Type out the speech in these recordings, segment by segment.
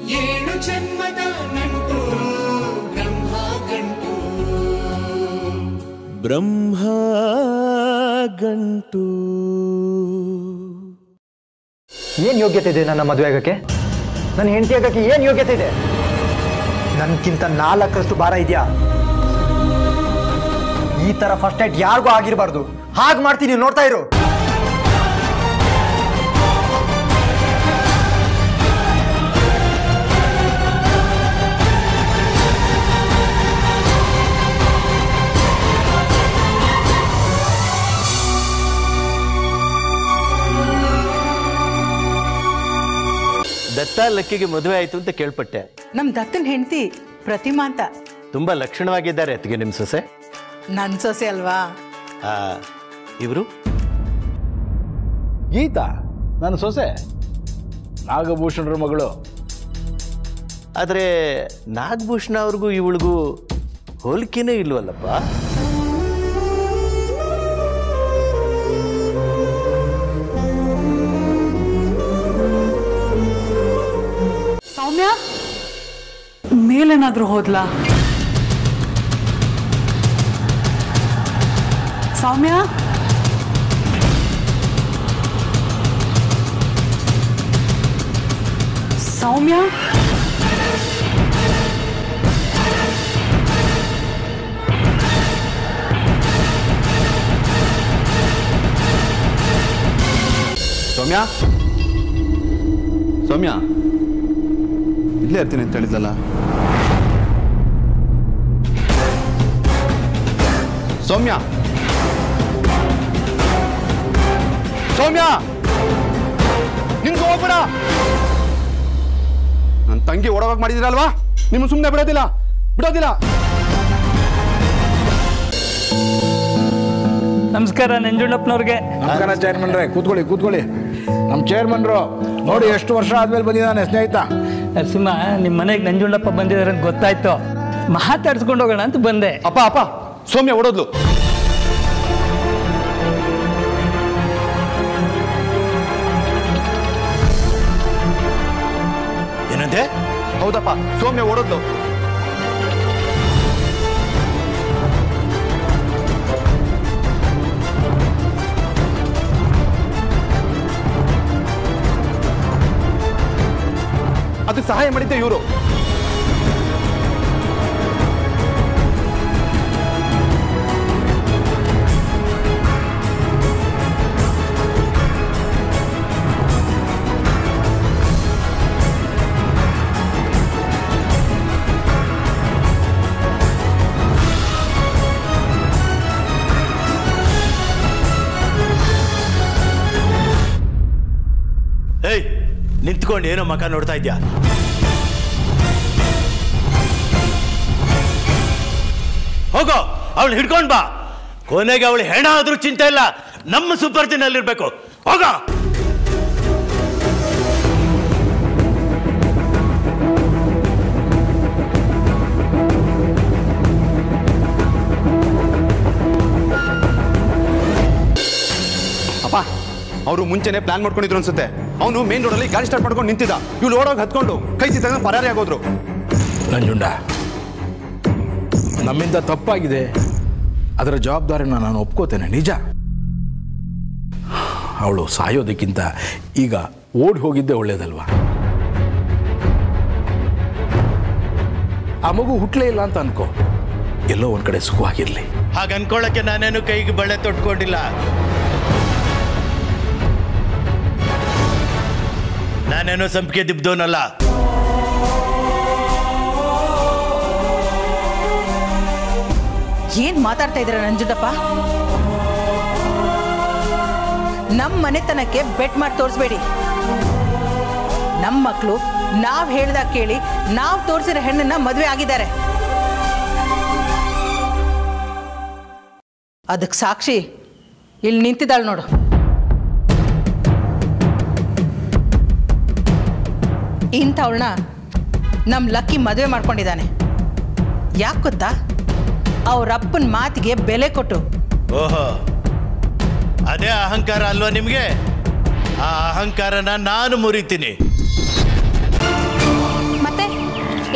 ಏಳು ಜನ್ಮದ ನಂಟು ಬ್ರಹ್ಮ ಗಂಟು ಬ್ರಹ್ಮ ಗಂಟು ಏನು ಯೋಗ್ಯತೆ ಇದೆ ನನ್ನ ಮದುವೆ ಆಗಕ್ಕೆ ನನ್ನ ಹೆಂಡತಿ ಆಗಕ್ಕೆ ಏನು ಯೋಗ್ಯತೆ ಇದೆ ನನ್ಗಿಂತ ನಾಲ್ಕರಷ್ಟು ಭಾರ ಇದೆಯಾ ಈ ತರ ಫಸ್ಟ್ ನೈಟ್ ಯಾರಿಗೂ ಆಗಿರಬಾರ್ದು ಹಾಗೆ ಮಾಡ್ತೀನಿ ನೋಡ್ತಾ ಇರು ದತ್ತ ಲಕ್ಕಿಗೆ ಮದುವೆ ಆಯ್ತು ಅಂತ ಕೇಳ್ಪಟ್ಟೆ ನಮ್ ದತ್ತನ್ ಹೆಂಡತಿ ಪ್ರತಿಮಾ ಅಂತ ತುಂಬಾ ಲಕ್ಷಣವಾಗಿದ್ದಾರೆ ಅತ್ತಿಗೆ ನಿಮ್ಮ ಸೊಸೆ ನನ್ ಸೊಸೆ ಅಲ್ವಾ ಆ, ಇವರು ಗೀತಾ ನನ್ನ ಸೊಸೆ ನಾಗಭೂಷಣರ ಮಗಳು ಆದರೆ ನಾಗಭೂಷಣ ಅವ್ರಿಗೂ ಇವಳಿಗೂ ಹೋಲಿಕೆನೇ ಇಲ್ವಲ್ಲಪ್ಪ ಸೌಮ್ಯ ಮೇಲೇನಾದ್ರೂ ಹೋದ್ಲಾ ಸೌಮ್ಯ ಸೌಮ್ಯ ಸೌಮ್ಯ ಸೌಮ್ಯ ಇಲ್ಲೇ ಇರ್ತೀನಿ ಅಂತ ಹೇಳಿದ್ಲಲ್ಲ ಸೌಮ್ಯ ಸೌಮ್ಯ ನಿನ್ಗೆ ಹೋಗ್ಬೇಡ ನನ್ನ ತಂಗಿ ಓಡೋವಾಗ ಮಾಡಿದಿರಲ್ವಾ ನಿಮ್ಮ ಸುಮ್ಮನೆ ಬಿಡೋದಿಲ್ಲ ಬಿಡೋದಿಲ್ಲ ನಮಸ್ಕಾರ ನಂಜುಂಡಪ್ಪನವ್ರಿಗೆ ನಮಸ್ಕಾರ ಚೇರ್ಮನ್ರೇ ಕೂತ್ಕೊಳ್ಳಿ ಕೂತ್ಕೊಳ್ಳಿ ನಮ್ಮ ಚೇರ್ಮನ್ರು ನೋಡಿ ಎಷ್ಟು ವರ್ಷ ಆದ್ಮೇಲೆ ಬಂದಿದ್ದಾನೆ ಸ್ನೇಹಿತ ನರಸಿಂಹ ನಿಮ್ಮ ಮನೆಗೆ ನಂಜುಂಡಪ್ಪ ಬಂದಿದ್ದಾರೆ ಅಂತ ಗೊತ್ತಾಯ್ತು ಮಾತಾಡ್ಸ್ಕೊಂಡು ಹೋಗೋಣ ಅಂತ ಬಂದೆ ಅಪ್ಪ ಅಪ್ಪ ಸೌಮ್ಯ ಓಡೋದ್ಲು ಏನಂತೆ ಹೌದಪ್ಪ ಸೌಮ್ಯ ಓಡೋದ್ಲು ಅದಕ್ಕೆ ಸಹಾಯ ಮಾಡಿದ್ದೆ ಇವರು ಏಯ್ ನಿಂತ್ಕೊಂಡು ಏನೋ ಮಕ ನೋಡ್ತಾ ಇದ್ಯಾ ಹೋಗೋ ಅವಳು ಹಿಡ್ಕೊಂಡ್ ಬಾ ಕೊನೆಗೆ ಅವಳು ಹೆಣ ಆದ್ರೂ ಚಿಂತೆ ಇಲ್ಲ ನಮ್ಮ ಸುಪರ್ದಿನಲ್ಲಿರ್ಬೇಕು ಹೋಗೋ ಅಪ್ಪ ಅವರು ಮುಂಚೆನೆ ಪ್ಲಾನ್ ಮಾಡ್ಕೊಂಡಿದ್ರು ಅನ್ಸುತ್ತೆ ಅವನು ಮೇನ್ ರೋಡಲ್ಲಿ ಗಾಡಿ ಸ್ಟಾರ್ಟ್ ಮಾಡ್ಕೊಂಡು ನಿಂತಿದ್ದ ಇವ್ಳು ಓಡೋಗಿ ಹತ್ಕೊಂಡು ಕೈ ಸಿತ್ತಾಗ ಪರಾರಿ ಆಗೋದ್ರು ನಂಜುಂಡ ನಮ್ಮಿಂದ ತಪ್ಪಾಗಿದೆ ಅದರ ಜವಾಬ್ದಾರಿನ ನಾನು ಒಪ್ಕೋತೇನೆ ನಿಜ ಅವಳು ಸಾಯೋದಕ್ಕಿಂತ ಈಗ ಓಡಿ ಹೋಗಿದ್ದೆ ಒಳ್ಳೇದಲ್ವಾ ಆ ಮಗು ಹುಟ್ಟಲೇ ಇಲ್ಲ ಅಂತ ಅನ್ಕೋ ಎಲ್ಲೋ ಒಂದ್ ಕಡೆ ಸುಖವಾಗಿರ್ಲಿ ಹಾಗೆ ಅನ್ಕೊಳ್ಳಕ್ಕೆ ನಾನೇನು ಕೈಗೆ ಬಳೆ ತೊಟ್ಕೊಂಡಿಲ್ಲ ನಾನೇನು ಸಂಪಿಗೆ ದಿಬ್ದವನಲ್ಲ ಏನ್ ಮಾತಾಡ್ತಾ ಇದ್ದೀರ ನಂಜುಂಡಪ್ಪ ನಮ್ ಮನೆತನಕ್ಕೆ ಬೆಟ್ ಮಾಡಿ ತೋರಿಸ್ಬೇಡಿ ನಮ್ಮ ಮಕ್ಕಳು ನಾವ್ ಹೇಳ್ದಾಗ ಕೇಳಿ ನಾವ್ ತೋರಿಸಿರೋ ಹೆಣ್ಣನ್ನ ಮದುವೆ ಆಗಿದ್ದಾರೆ ಅದಕ್ಕೆ ಸಾಕ್ಷಿ ಇಲ್ಲಿ ನಿಂತಿದ್ದಾಳೆ ನೋಡು ಇಂಥವಳನ್ನ ನಮ್ಮ ಲಕ್ಕಿ ಮದುವೆ ಮಾಡ್ಕೊಂಡಿದ್ದಾನೆ ಯಾಕೆ ಗೊತ್ತಾ ಅವ್ರಪ್ಪನ ಮಾತಿಗೆ ಬೆಲೆ ಕೊಟ್ಟು ಓಹೋ ಅದೇ ಅಹಂಕಾರ ಅಲ್ವಾ ನಿಮಗೆ ಆ ಅಹಂಕಾರನ ನಾನು ಮುರಿತೀನಿ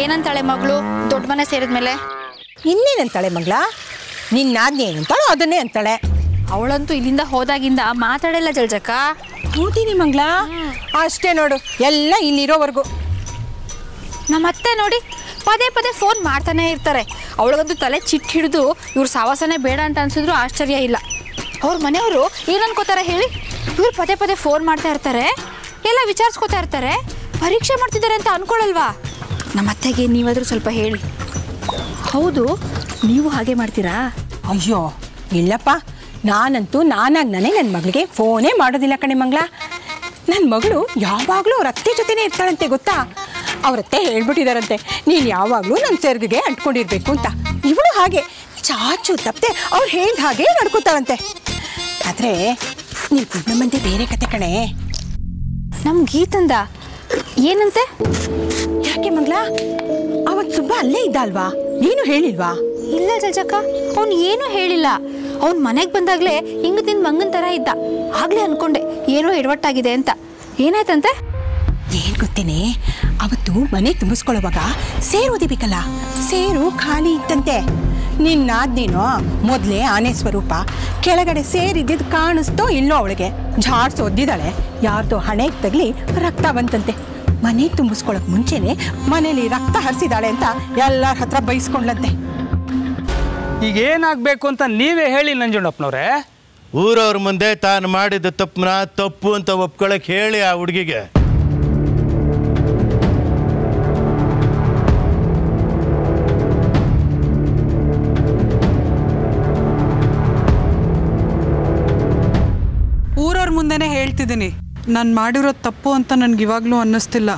ಏನಂತಾಳೆ ಮಗಳು ದೊಡ್ಡ ಮನೆ ಸೇರಿದ್ಮೇಲೆ ಇನ್ನೇನಂತಾಳೆ ಮಗಳ ನಿನ್ನ ಆಜ್ಞೆ ಏನಂತಾಳೋ ಅದನ್ನೇ ಅಂತಾಳೆ ಅವಳಂತೂ ಇಲ್ಲಿಂದ ಹೋದಾಗಿಂದ ಮಾತಾಡಲ್ಲ ಜಲ್ಜಕ್ಕ ಕೂತೀನಿ ಮಂಗ್ಲ ಅಷ್ಟೇ ನೋಡು ಎಲ್ಲ ಇಲ್ಲಿರೋವರೆಗೂ ನಮ್ಮ ಅತ್ತೆ ನೋಡಿ ಪದೇ ಪದೇ ಫೋನ್ ಮಾಡ್ತಾನೆ ಇರ್ತಾರೆ ಅವಳಿಗಂತೂ ತಲೆ ಚಿಟ್ ಹಿಡಿದು ಇವ್ರ ಸಾವಾಸನೆ ಬೇಡ ಅಂತ ಅನ್ಸಿದ್ರು ಆಶ್ಚರ್ಯ ಇಲ್ಲ ಅವ್ರ ಮನೆಯವರು ಏನು ಅನ್ಕೋತಾರೆ ಹೇಳಿ ಇವ್ರು ಪದೇ ಪದೇ ಫೋನ್ ಮಾಡ್ತಾ ಇರ್ತಾರೆ ಎಲ್ಲ ವಿಚಾರಿಸ್ಕೋತಾ ಇರ್ತಾರೆ ಪರೀಕ್ಷೆ ಮಾಡ್ತಿದ್ದಾರೆ ಅಂತ ಅನ್ಕೊಳಲ್ವಾ ನಮ್ಮ ಅತ್ತೆಗೆ ನೀವಾದರೂ ಸ್ವಲ್ಪ ಹೇಳಿ ಹೌದು ನೀವು ಹಾಗೆ ಮಾಡ್ತೀರಾ ಅಯ್ಯೋ ಇಲ್ಲಪ್ಪ ನಾನಂತೂ ನಾನಾಗಿ ನಾನೇ ನನ್ನ ಮಗಳಿಗೆ ಫೋನೇ ಮಾಡೋದಿಲ್ಲ ಕಣೆ ಮಂಗ್ಲ ನನ್ನ ಮಗಳು ಯಾವಾಗಲೂ ಅವ್ರ ಅತ್ತೆ ಜೊತೆನೇ ಇರ್ತಾಳಂತೆ ಗೊತ್ತಾ ಅವ್ರ ಅತ್ತೆ ಹೇಳ್ಬಿಟ್ಟಿದಾರಂತೆ ನೀನು ಯಾವಾಗಲೂ ನನ್ನ ಸೆರ್ಗಿಗೆ ಅಂಟ್ಕೊಂಡಿರ್ಬೇಕು ಅಂತ ಇವಳು ಹಾಗೆ ಚಾಚು ತಪ್ಪದೆ ಅವ್ರು ಹೇಳ್ದ ಹಾಗೆ ನಡ್ಕೋತಾಳಂತೆ ಆದರೆ ನೀನು ಕುಡ್ನ ಮಂದಿ ಬೇರೆ ಕತೆ ಕಣೆ ನಮ್ಮ ಗೀತಂದ ಏನಂತೆ ಯಾಕೆ ಮಂಗ್ಲ ಅವತ್ತು ಸುಬ್ಬ ಅಲ್ಲೇ ಇದ್ದ ಅಲ್ವಾ ನೀನು ಹೇಳಿಲ್ವಾ ಇಲ್ಲ ಜಜಕ್ಕ ಅವ್ನು ಏನೂ ಹೇಳಿಲ್ಲ ಅವ್ನು ಮನೆಗೆ ಬಂದಾಗಲೇ ಹಿಂಗ ತಿಂದು ಮಂಗನ ಥರ ಇದ್ದ ಆಗ್ಲೇ ಅನ್ಕೊಂಡೆ ಏನೋ ಎಡವಟ್ಟಾಗಿದೆ ಅಂತ ಏನಾಯ್ತಂತೆ ಏನ್ ಗೊತ್ತೇನೆ ಅವತ್ತು ಮನೆ ತುಂಬಿಸ್ಕೊಳ್ಳುವಾಗ ಸೇರು ಓದಿಬೇಕಲ್ಲ ಸೇರು ಖಾಲಿ ಇತ್ತಂತೆ ನಿನ್ನಾದ್ನೇನೋ ಮೊದಲೇ ಆನೆ ಸ್ವರೂಪ ಕೆಳಗಡೆ ಸೇರಿದ್ದಿದ್ದು ಕಾಣಿಸ್ತೋ ಇಲ್ಲೋ ಅವಳಿಗೆ ಜಾಡ್ಸ್ ಒದ್ದಿದ್ದಾಳೆ ಯಾರ್ದೋ ಹಣೆಗೆ ತಗಲಿ ರಕ್ತ ಬಂತಂತೆ ಮನೆ ತುಂಬಿಸ್ಕೊಳಕ್ ಮುಂಚೆನೆ ಮನೇಲಿ ರಕ್ತ ಹರಿಸಿದಾಳೆ ಅಂತ ಎಲ್ಲರ ಹತ್ರ ಬೈಸ್ಕೊಂಡ್ಲಂತೆ ಈಗ ಏನಾಗಬೇಕು ಅಂತ ನೀವೇ ಹೇಳಿ ನಂಜುಂಡಪ್ಪನವ್ರೆ ಊರವ್ರ ಮುಂದೆ ತಾನು ಮಾಡಿದ ತಪ್ಪನ್ನ ತಪ್ಪು ಅಂತ ಒಪ್ಕೊಳಕ್ ಹೇಳಿ ಆ ಹುಡುಗಿಗೆ ಊರವ್ರ ಮುಂದೆನೆ ಹೇಳ್ತಿದ್ದೀನಿ ನಾನು ಮಾಡಿರೋ ತಪ್ಪು ಅಂತ ನನ್ಗೆ ಇವಾಗಲೂ ಅನ್ನಿಸ್ತಿಲ್ಲ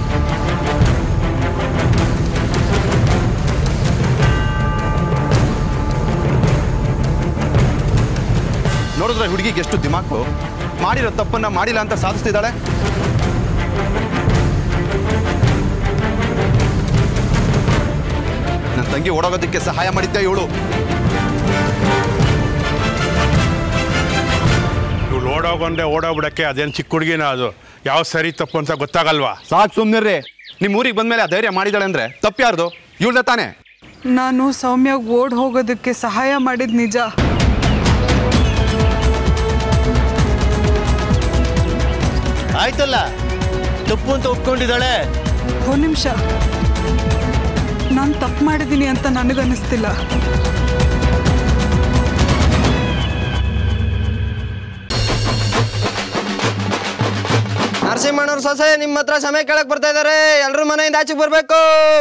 ನೋಡಿದ್ರೆ ಹುಡುಗಿಗೆ ಎಷ್ಟು ದಿಮಾಕು ಮಾಡಿರೋ ತಪ್ಪನ್ನ ಮಾಡಿಲ್ಲ ಅಂತ ಸಾಧಿಸ್ತಿದ್ದಾಳೆ ನನ್ನ ತಂಗಿ ಓಡೋಗೋದಕ್ಕೆ ಸಹಾಯ ಮಾಡಿದ್ದೆ ಇವಳು ಇವ್ಳು ಓಡೋಗೊಂಡೆ ಓಡೋಗ್ಬಿಡಕ್ಕೆ ಅದೇನು ಚಿಕ್ಕ ಹುಡುಗಿನ ಅದು ಯಾವ ಸರಿ ತಪ್ಪು ಅಂತ ಗೊತ್ತಾಗಲ್ವಾ ಸಾಕು ಸುಮ್ಮನಿರ್ರಿ ನಿಮ್ಮ ಊರಿಗೆ ಬಂದ್ಮೇಲೆ ಆ ಧೈರ್ಯ ಮಾಡಿದಾಳೆ ಅಂದ್ರೆ ತಪ್ಪು ಯಾರ್ದು ಇವಳ್ದ ತಾನೇ ನಾನು ಸೌಮ್ಯಾಗ ಓಡ್ ಹೋಗೋದಕ್ಕೆ ಸಹಾಯ ಮಾಡಿದ ನಿಜ ಆಯ್ತಲ್ಲ ತಪ್ಪು ಅಂತ ಒಪ್ಕೊಂಡಿದ್ದಾಳೆ ಒಂದು ನಿಮಿಷ ನಾನು ತಪ್ಪು ಮಾಡಿದ್ದೀನಿ ಅಂತ ನನಗನ್ನಿಸ್ತಿಲ್ಲ ನರಸಿಂಹಣ್ಣವ್ರ ಸೊಸೆ ನಿಮ್ಮ ಹತ್ರ ಸಮಯ ಕೇಳಕ್ ಬರ್ತಾ ಇದಾರೆ ಎಲ್ರೂ ಮನೆಯಿಂದ ಆಚೆಗೆ ಬರ್ಬೇಕು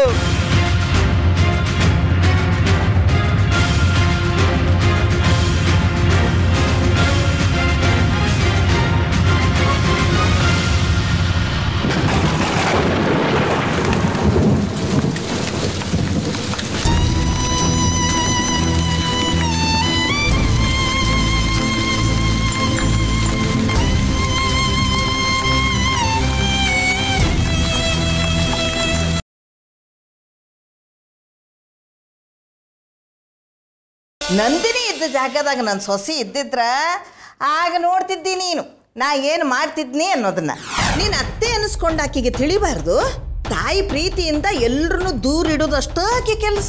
ನಂದಿನಿ ಇದ್ದ ಜಾಗದಾಗ ನನ್ನ ಸೊಸೆ ಇದ್ದಿದ್ರ ಆಗ ನೋಡ್ತಿದ್ದಿ ನೀನು ನಾ ಏನು ಮಾಡ್ತಿದ್ನಿ ಅನ್ನೋದನ್ನ ನೀನು ಅತ್ತೆ ಅನ್ನಿಸ್ಕೊಂಡು ಆಕಿಗೆ ತಿಳಿಬಾರ್ದು ತಾಯಿ ಪ್ರೀತಿಯಿಂದ ಎಲ್ರನ್ನೂ ದೂರ ಇಡೋದಷ್ಟ ಆಕೆ ಕೆಲಸ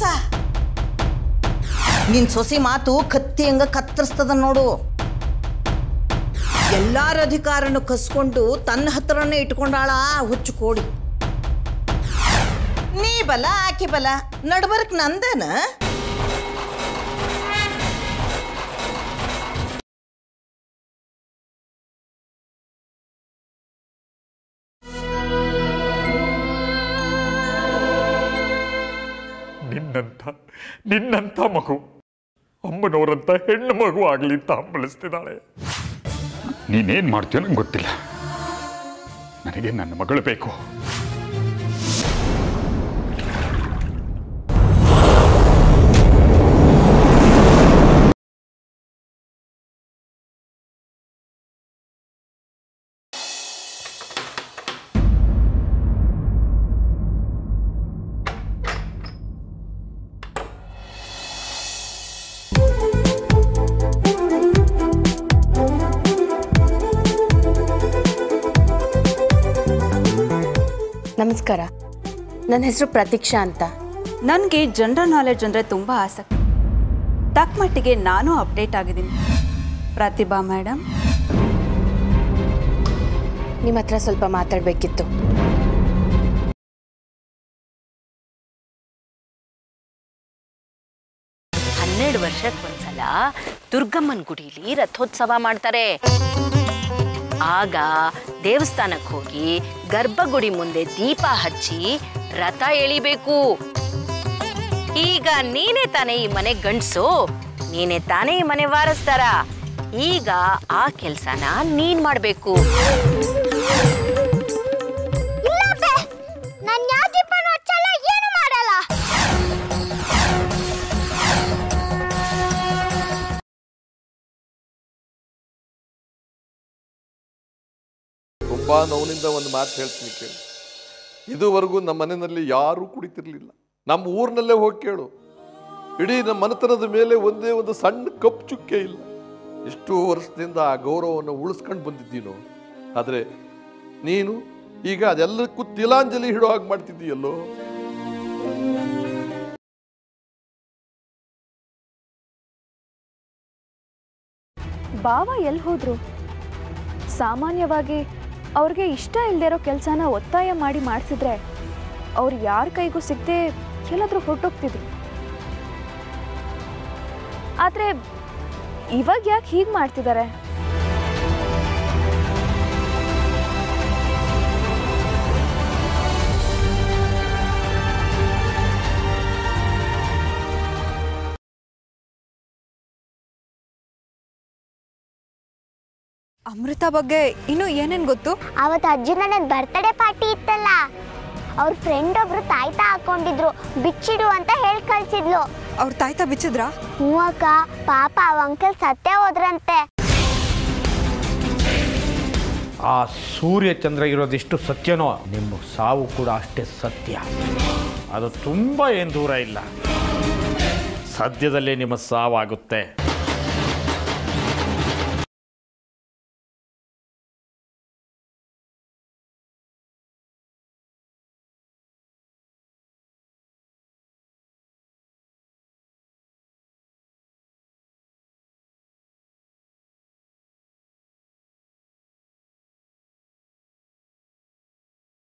ನಿನ್ನ ಸೊಸೆ ಮಾತು ಕತ್ತಿ ಹಂಗ ಕತ್ತರಿಸ್ತದ ನೋಡು ಎಲ್ಲಾರ ಅಧಿಕಾರನು ಕಸ್ಕೊಂಡು ತನ್ನ ಹತ್ರನೇ ಇಟ್ಕೊಂಡಾಳ ಆ ಹುಚ್ಚು ಕೋಡಿ ನೀ ಬಲ ಆಕೆ ಬಲ ನಡ್ಬರ್ಕ್ ನಂದೇನ ನಿನ್ನಂಥ ನಿನ್ನಂಥ ಮಗು ಅಮ್ಮನವರಂಥ ಹೆಣ್ಣು ಮಗು ಆಗಲಿ ಅಂತ ಹಂಬಲಿಸ್ತಿದ್ದಾಳೆ ನೀನೇನು ಮಾಡ್ತೀಯೋ ನಂಗೆ ಗೊತ್ತಿಲ್ಲ ನನಗೆ ನನ್ನ ಮಗಳು ಬೇಕು ನಮಸ್ಕಾರ ನನ್ನ ಹೆಸರು ಪ್ರತೀಕ್ಷಾ ಅಂತ ನನಗೆ ಜನರಲ್ ನಾಲೆಡ್ಜ್ ಅಂದರೆ ತುಂಬ ಆಸಕ್ತಿ ತಕ್ಕ ಮಟ್ಟಿಗೆ ನಾನು ಅಪ್ಡೇಟ್ ಆಗಿದ್ದೀನಿ ಪ್ರತಿಭಾ ಮೇಡಮ್ ನಿಮ್ಮ ಹತ್ರ ಸ್ವಲ್ಪ ಮಾತಾಡಬೇಕಿತ್ತು ಹನ್ನೆರಡು ವರ್ಷಕ್ಕೊಂದ್ಸಲ ದುರ್ಗಮ್ಮನ ಗುಡಿಲಿ ರಥೋತ್ಸವ ಮಾಡ್ತಾರೆ ಆಗ ದೇವಸ್ಥಾನಕ್ಕೆ ಹೋಗಿ ಗರ್ಭಗುಡಿ ಮುಂದೆ ದೀಪ ಹಚ್ಚಿ ರಥ ಎಳಿಬೇಕು ಈಗ ನೀನೇ ತಾನೇ ಈ ಮನೆ ಗಂಡ್ಸು ನೀನೇ ತಾನೇ ಈ ಮನೆ ವಾರಸ್ದಾರ ಈಗ ಆ ಕೆಲ್ಸನ ನೀನ್ ಮಾಡ್ಬೇಕು ನಾನು ಯಾವ ದೀಪನೂ ಹಚ್ಚಲ್ಲ ಏನು ಮಾಡಲ್ಲ ಒಬ್ಬ ನೋವಿನಿಂದ ಒಂದು ಮಾತು ಹೇಳ್ತೀನಿ ಕೇಳಿ ಇದುವರೆಗೂ ನಮ್ಮ ಮನೆಯಲ್ಲಿ ಯಾರೂ ಕುಡಿತಿರ್ಲಿಲ್ಲ ನಮ್ಮ ಊರಿನಲ್ಲೇ ಹೋಗಿ ಕೇಳು ಇಡೀ ನಮ್ಮ ಮನೆತನದ ಮೇಲೆ ಒಂದೇ ಒಂದು ಸಣ್ಣ ಕಪ್ಪು ಚುಕ್ಕೆ ಇಲ್ಲ ಎಷ್ಟೋ ವರ್ಷದಿಂದ ಆ ಗೌರವವನ್ನು ಉಳಿಸ್ಕೊಂಡು ಬಂದಿದ್ದೀನೋ ಆದರೆ ನೀನು ಈಗ ಅದೆಲ್ಲಕ್ಕೂ ತಿಲಾಂಜಲಿ ಹಿಡೋ ಹಾಗೆ ಮಾಡ್ತಿದ್ದೀಯಲ್ಲೋ ಬಾವ ಎಲ್ಲಿ ಹೋದ್ರು ಸಾಮಾನ್ಯವಾಗಿ ಅವ್ರಿಗೆ ಇಷ್ಟ ಇಲ್ಲದೆ ಇರೋ ಕೆಲಸನ ಒತ್ತಾಯ ಮಾಡಿ ಮಾಡಿಸಿದ್ರೆ ಅವ್ರು ಯಾರ ಕೈಗೂ ಸಿಗದೆ ಎಲ್ಲಾದ್ರೂ ಹೊರಟೋಗ್ತಿದ್ರು ಆದರೆ ಇವಾಗ ಯಾಕೆ ಹೀಗೆ ಮಾಡ್ತಿದ್ದಾರೆ ಅಮೃತ ಬಗ್ಗೆ ಇನ್ನೂ ಏನೇನು ಗೊತ್ತು ಅವತ್ತು ಅರ್ಜುನ ನನ್ನ ಬರ್ತ್ಡೇ ಪಾರ್ಟಿ ಇತ್ತಲ್ಲ ಅವ್ರ ಫ್ರೆಂಡ್ ಒಬ್ರು ತಾಯ್ತ ಹಾಕೊಂಡಿದ್ರು ಬಿಚ್ಚಿಡು ಅಂತ ಹೇಳಿ ಕಳ್ಸಿದ್ಲು ಅವ್ರ ತಾಯ್ತ ಬಿಚ್ಚಿದ್ರ ಹ್ಞೂ ಅಕ್ಕ ಪಾಪ ಅವ ಅಂಕಲ್ ಸತ್ತೇ ಹೋದ್ರಂತೆ ಆ ಸೂರ್ಯ ಚಂದ್ರ ಇರೋದಿಷ್ಟು ಸತ್ಯನೋ ನಿಮ್ಮ ಸಾವು ಕೂಡ ಅಷ್ಟೇ ಸತ್ಯ ಅದು ತುಂಬ ಏನು ದೂರ ಇಲ್ಲ ಸದ್ಯದಲ್ಲೇ ನಿಮ್ಮ ಸಾವಾಗುತ್ತೆ